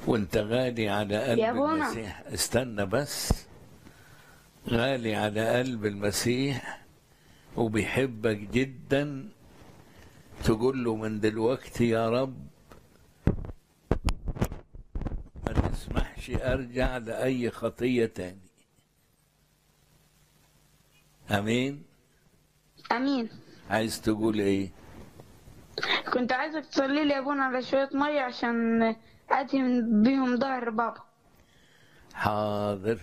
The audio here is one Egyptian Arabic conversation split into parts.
وانت غالي على قلب يا بونا. المسيح استنى بس غالي على قلب المسيح وبيحبك جدا تقول له من دلوقتي يا رب ما تسمحش ارجع لاي خطيه تاني امين امين عايز تقول ايه كنت عايزك تصلي لي يا ابونا على شويه ميه عشان اتي من- بيهم ظهر بابا حاضر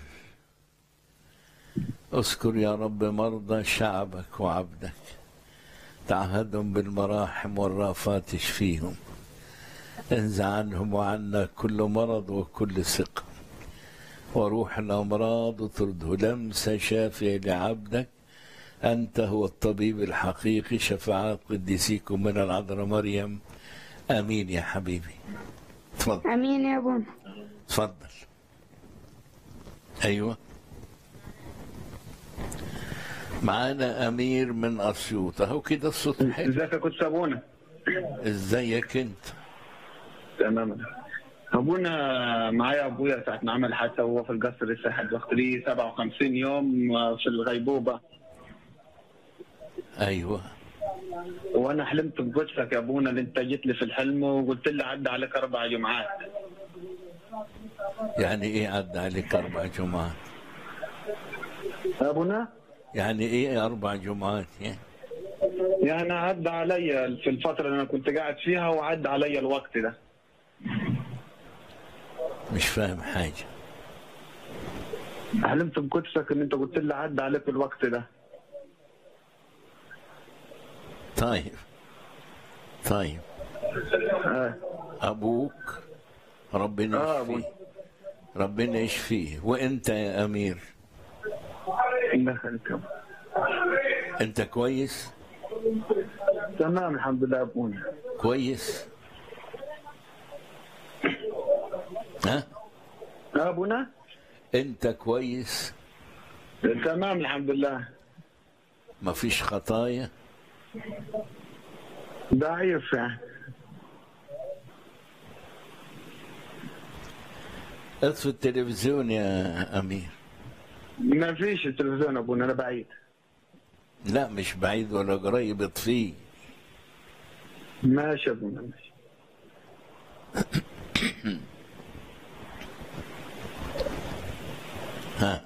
اذكر يا رب مرضى شعبك وعبدك تعهدهم بالمراحم والرافات اشفيهم انزع عنهم وعنا كل مرض وكل سقم وروح الامراض وطرده لمسه شافيه لعبدك انت هو الطبيب الحقيقي شفاعات قديسيكم من العذراء مريم امين يا حبيبي تفضل امين يا ابونا تفضل ايوه معانا امير من اسيوط اهو كده الصوت حلو ازيك يا كنت ابونا ازيك انت تمام ابونا معايا ابويا ساعه ما عمل حادثه وهو في القصر لسه لحد وقت ليه 57 يوم في الغيبوبه ايوه وانا حلمت بقدسك يا ابونا اللي انت جيت لي في الحلم وقلت لي عدى عليك اربع جمعات يعني ايه عدى عليك اربع جمعات يا ابونا يعني ايه اربع جمعات يعني يعني عدى علي في الفتره اللي انا كنت قاعد فيها وعدى علي الوقت ده مش فاهم حاجه حلمت بقدسك ان انت قلت لي عدى عليك الوقت ده طيب طيب آه. ابوك ربنا آه، يشفيه أبوي. ربنا يشفيه وانت يا امير الله يخليك يا أبو. انت كويس تمام الحمد لله يا ابونا كويس ها يا ابونا انت كويس تمام الحمد لله ما فيش خطايا ضعيف يعني اطفي التلفزيون يا امير ما فيش التلفزيون يا ابونا انا بعيد لا مش بعيد ولا قريب اطفيه ماشي يا ابونا ماشي ها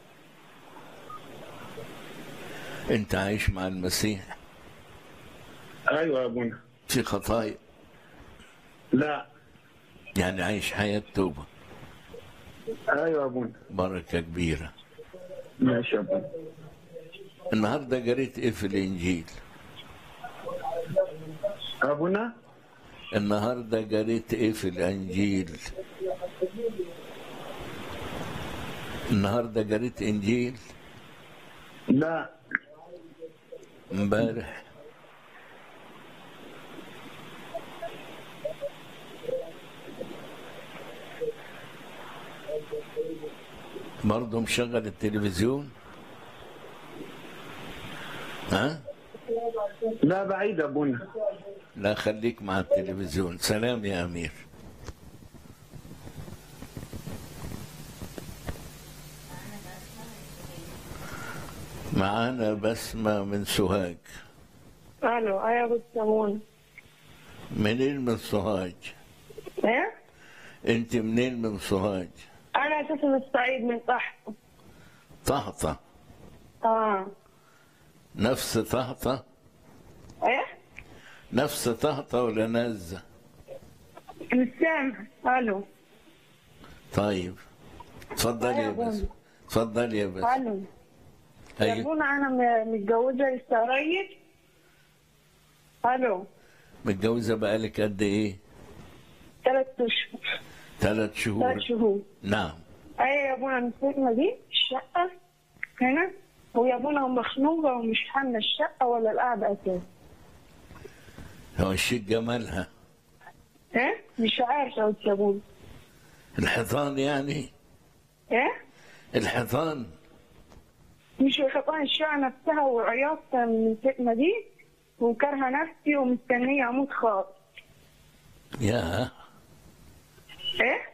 انت عايش مع المسيح ايوه يا ابونا في خطايا لا يعني عايش حياة توبة ايوه يا ابونا بركة كبيرة ماشي يا ابونا النهاردة قريت ايه في الانجيل يا ابونا النهاردة قريت ايه في الانجيل النهاردة قريت انجيل لا امبارح برضه مشغل التلفزيون ها لا بعيد يا ابونا لا خليك مع التلفزيون سلام يا امير معانا بسمة من سوهاج الو ايوه ابو سمون منين من سوهاج ايه انت منين من سوهاج انا اساسا من الصعيد من تحت طهطة اه نفس طهطة ايه نفس طهطة ولا نزة مش سامع الو طيب تفضل يا بس تفضل يا بس الو يا ايوه ابونا انا م- متجوزه لسه قريب الو متجوزة بقالك قد ايه ثلاث اشهر ثلاث ثلاث شهور شهور نعم ايوه يا ابونا السكنه دي الشقه هنا ويا ابونا مخنوقه ومش حامله الشقه ولا القعده اساسا هو الشيء جمالها ايه مش عارفه يا ابونا الحيطان يعني ايه الحيطان مش خطان الشقة نفسها وعياط من الفتنة دي وكارهة نفسي ومستنية أموت خالص يا إيه؟